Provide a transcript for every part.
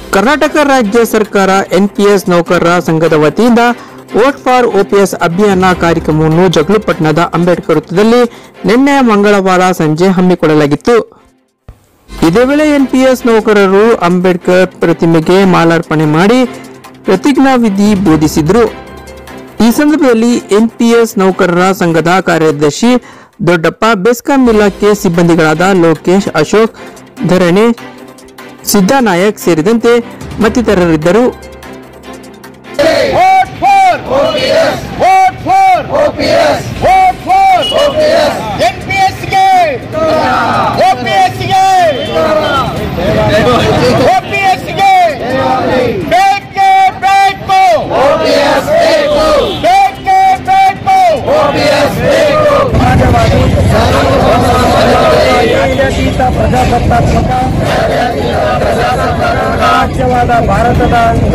ಕರ್ನಾಟಕ ರಾಜ್ಯ ಸರ್ಕಾರ ಎನ್ಪಿಎಸ್ ನೌಕರರ ಸಂಘದ ವತಿಯಿಂದ ವೋಟ್ ಫಾರ್ ಓಪಿಎಸ್ ಅಭಿಯಾನ ಕಾರ್ಯಕ್ರಮವನ್ನು ಜಗಳೂಪಟ್ಟಣದ ಅಂಬೇಡ್ಕರ್ ವೃತ್ತದಲ್ಲಿ ನಿನ್ನೆ ಮಂಗಳವಾರ ಸಂಜೆ ಹಮ್ಮಿಕೊಳ್ಳಲಾಗಿತ್ತು ಇದೇ ವೇಳೆ ಎನ್ಪಿಎಸ್ ನೌಕರರು ಅಂಬೇಡ್ಕರ್ ಪ್ರತಿಮೆಗೆ ಮಾಲಾರ್ಪಣೆ ಮಾಡಿ ಪ್ರತಿಜ್ಞಾವಿಧಿ ಬೋಧಿಸಿದರು ಈ ಸಂದರ್ಭದಲ್ಲಿ ಎನ್ಪಿಎಸ್ ನೌಕರರ ಸಂಘದ ಕಾರ್ಯದರ್ಶಿ ದೊಡ್ಡಪ್ಪ ಬೆಸ್ಕಾಂ ಇಲಾಖೆ ಸಿಬ್ಬಂದಿಗಳಾದ ಲೋಕೇಶ್ ಅಶೋಕ್ ಧರಣಿ ಸಿದ್ದಾನಾಯಕ್ ಸೇರಿದಂತೆ ಮತ್ತಿತರರಿದ್ದರು Vote for OPS. Vote for OPS. Vote for OPS. NPS ಗೆ OPS ಗೆ OPS ಗೆ ಬೇಕೇ ಬೇಕು OPS ಬೇಕು ಬೇಕೇ ಬೇಕು OPS ಬೇಕು ಸಮಾಜವಾದಿ ಜಾತ್ಯತೀತ ಪ್ರಜಾಸತ್ತಾತ್ಮಕ ರಾಜ್ಯವಾದ ಭಾರತದ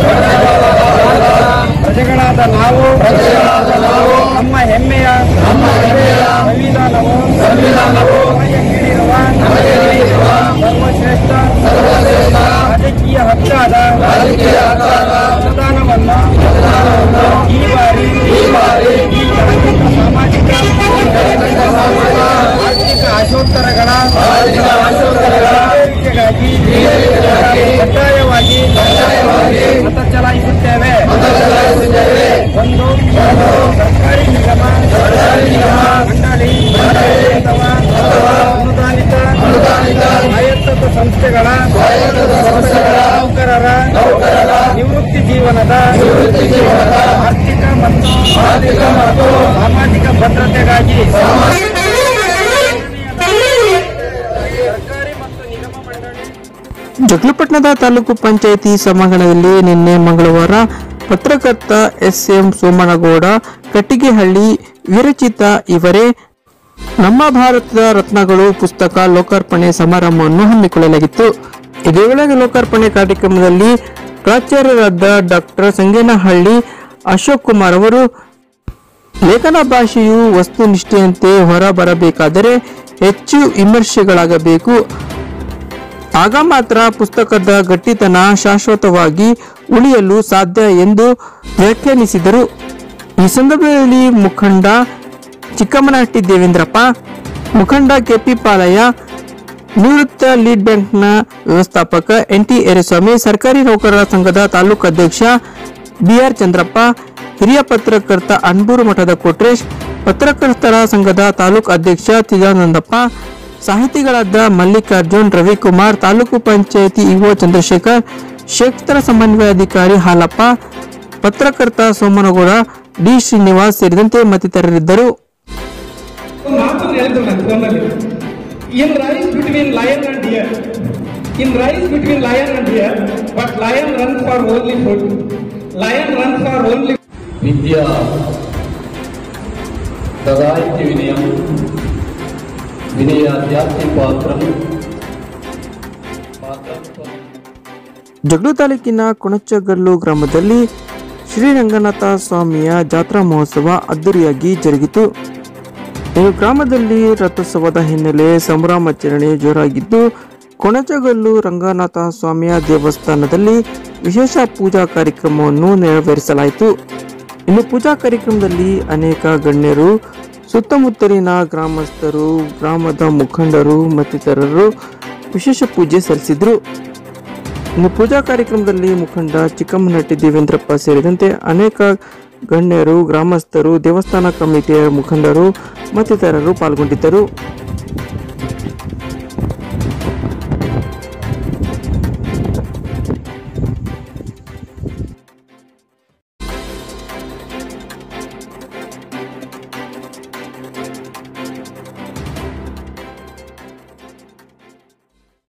ಪ್ರಜೆಗಳಾದ ನಾವು ನಮ್ಮ ಹೆಮ್ಮೆಯ ಸಂವಿಧಾನವು ಸಂವಿಧಾನವು ನಮಗೆ ನೀಡಿರುವ ಸರ್ವಶ್ರೇಷ್ಠ ರಾಜಕೀಯ ಹಕ್ಕಾದ ಮತದಾನವನ್ನು ಈ ಬಾರಿ ಈ ಬಾರಿ ಈ ಕೆಳಕಂಡ ಸಾಮಾಜಿಕ ಆರ್ಥಿಕ ಆಶೋತ್ತರಗಳ ಈಡೇರಿಕೆಗಾಗಿ ಕಡ್ಡಾಯವಾಗಿ ಮತ ಚಲಾಯಿಸುತ್ತೇವೆ ಒಂದು ಸರ್ಕಾರಿ ನಿಗಮ ಮಂಡಳಿ ಅಥವಾ ಅನುದಾನಿತ ಆಯತ್ತದ ಸಂಸ್ಥೆಗಳ ನೌಕರರ ನಿವೃತ್ತಿ ಜೀವನದ ಆರ್ಥಿಕ ಮತ್ತು ಆರ್ಥಿಕ ಮತ್ತು ಸಾಮಾಜಿಕ ಭದ್ರತೆಗಾಗಿ ಸರ್ಕಾರಿ ಮತ್ತು ನಿಗಮ ಮಂಡಳಿ ಜಗಳಪಟ್ಟಣದ ತಾಲೂಕು ಪಂಚಾಯಿತಿ ಸಭಾಂಗಣದಲ್ಲಿ ನಿನ್ನೆ ಮಂಗಳವಾರ ಪತ್ರಕರ್ತ ಎಸ್ ಎಂ ಸೋಮನಗೌಡ ಕಟ್ಟಿಗೆಹಳ್ಳಿ ವಿರಚಿತ ಇವರೇ ನಮ್ಮ ಭಾರತದ ರತ್ನಗಳು ಪುಸ್ತಕ ಲೋಕಾರ್ಪಣೆ ಸಮಾರಂಭವನ್ನು ಹಮ್ಮಿಕೊಳ್ಳಲಾಗಿತ್ತು ಇದೇ ವೇಳೆ ಲೋಕಾರ್ಪಣೆ ಕಾರ್ಯಕ್ರಮದಲ್ಲಿ ಪ್ರಾಚಾರ್ಯರಾದ ಡಾಕ್ಟರ್ ಸಂಗೇನಹಳ್ಳಿ ಅಶೋಕ್ ಕುಮಾರ್ ಅವರು ಲೇಖನ ಭಾಷೆಯು ವಸ್ತುನಿಷ್ಠೆಯಂತೆ ಹೊರಬರಬೇಕಾದರೆ ಹೆಚ್ಚು ವಿಮರ್ಶೆಗಳಾಗಬೇಕು ಆಗ ಮಾತ್ರ ಪುಸ್ತಕದ ಗಟ್ಟಿತನ ಶಾಶ್ವತವಾಗಿ ಉಳಿಯಲು ಸಾಧ್ಯ ಎಂದು ವ್ಯಾಖ್ಯಾನಿಸಿದರು ಈ ಸಂದರ್ಭದಲ್ಲಿ ಮುಖಂಡ ಚಿಕ್ಕಮ್ಮನಹಟ್ಟಿ ದೇವೇಂದ್ರಪ್ಪ ಮುಖಂಡ ಕೆಪಿ ಪಾಲಯ್ಯ ನಿವೃತ್ತ ಲೀಡ್ ಬ್ಯಾಂಕ್ನ ವ್ಯವಸ್ಥಾಪಕ ಎನ್ ಟಿ ಎರೆಸ್ವಾಮಿ ಸರ್ಕಾರಿ ನೌಕರರ ಸಂಘದ ತಾಲೂಕು ಅಧ್ಯಕ್ಷ ಬಿಆರ್ ಚಂದ್ರಪ್ಪ ಹಿರಿಯ ಪತ್ರಕರ್ತ ಅನ್ಬೂರು ಮಠದ ಕೊಟ್ರೇಶ್ ಪತ್ರಕರ್ತರ ಸಂಘದ ತಾಲೂಕು ಅಧ್ಯಕ್ಷ ತಿದಾನಂದಪ್ಪ ಸಾಹಿತಿಗಳಾದ ಮಲ್ಲಿಕಾರ್ಜುನ್ ರವಿಕುಮಾರ್ ತಾಲೂಕು ಪಂಚಾಯಿತಿ ಇಒ ಚಂದ್ರಶೇಖರ್ ಕ್ಷೇತ್ರ ಸಮನ್ವಯಾಧಿಕಾರಿ ಹಾಲಪ್ಪ ಪತ್ರಕರ್ತ ಸೋಮನಗೌಡ ಡಿ ಶ್ರೀನಿವಾಸ್ ಸೇರಿದಂತೆ ಮತ್ತಿತರರಿದ್ದರು ಮಾತು ಹೇಳಿದ್ರು ನಾನು ಫೋನಲ್ಲಿ in race between lion and deer in race between lion and deer but lion run for only food lion run for only విద్యా దదాయిత్య వినయం వినయాధ్యాత్మి పాత్రం పాత్రత్వం ಜಗಳೂರು ತಾಲೂಕಿನ ಕೊಣಚಗಲ್ಲು ಗ್ರಾಮದಲ್ಲಿ ಶ್ರೀರಂಗನಾಥ ಸ್ವಾಮಿಯ ಜಾತ್ರಾ ಮಹೋತ್ಸವ ಅದ್ದೂರಿಯಾಗಿ ಜರುಗಿತು ಈ ಗ್ರಾಮದಲ್ಲಿ ರಥೋತ್ಸವದ ಹಿನ್ನೆಲೆ ಸಂಭ್ರಮಾಚರಣೆ ಜೋರಾಗಿದ್ದು ಕೊಣಚಗಲ್ಲು ರಂಗನಾಥ ಸ್ವಾಮಿಯ ದೇವಸ್ಥಾನದಲ್ಲಿ ವಿಶೇಷ ಪೂಜಾ ಕಾರ್ಯಕ್ರಮವನ್ನು ನೆರವೇರಿಸಲಾಯಿತು ಇನ್ನು ಪೂಜಾ ಕಾರ್ಯಕ್ರಮದಲ್ಲಿ ಅನೇಕ ಗಣ್ಯರು ಸುತ್ತಮುತ್ತಲಿನ ಗ್ರಾಮಸ್ಥರು ಗ್ರಾಮದ ಮುಖಂಡರು ಮತ್ತಿತರರು ವಿಶೇಷ ಪೂಜೆ ಸಲ್ಲಿಸಿದ್ರು ಇನ್ನು ಪೂಜಾ ಕಾರ್ಯಕ್ರಮದಲ್ಲಿ ಮುಖಂಡ ಚಿಕ್ಕಮ್ಮನಟ್ಟಿ ದೇವೇಂದ್ರಪ್ಪ ಸೇರಿದಂತೆ ಅನೇಕ ಗಣ್ಯರು ಗ್ರಾಮಸ್ಥರು ದೇವಸ್ಥಾನ ಕಮಿಟಿಯ ಮುಖಂಡರು ಮತ್ತಿತರರು ಪಾಲ್ಗೊಂಡಿದ್ದರು